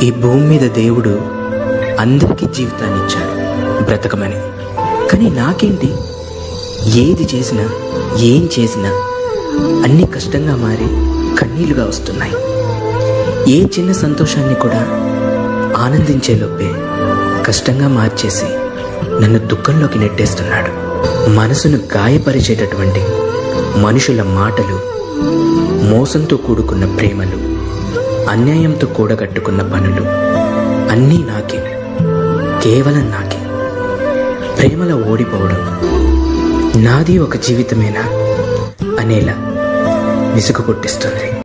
ఈ భూమి మీద దేవుడు అందరికీ జీవితాన్ని ఇచ్చాడు బ్రతకమని కానీ నాకేంటి ఏది చేసినా ఏం చేసినా అన్నీ కష్టంగా మారి కన్నీళ్లుగా వస్తున్నాయి ఏ చిన్న సంతోషాన్ని కూడా ఆనందించే లోపే కష్టంగా మార్చేసి నన్ను దుఃఖంలోకి నెట్టేస్తున్నాడు మనసును గాయపరిచేటటువంటి మనుషుల మాటలు మోసంతో కూడుకున్న ప్రేమలు అన్యాయంతో కూడగట్టుకున్న పనులు అన్నీ నాకే కేవలం నాకే ప్రేమలో ఓడిపోవడం నాది ఒక జీవితమేనా అనేలా విసుగు పుట్టిస్తుంది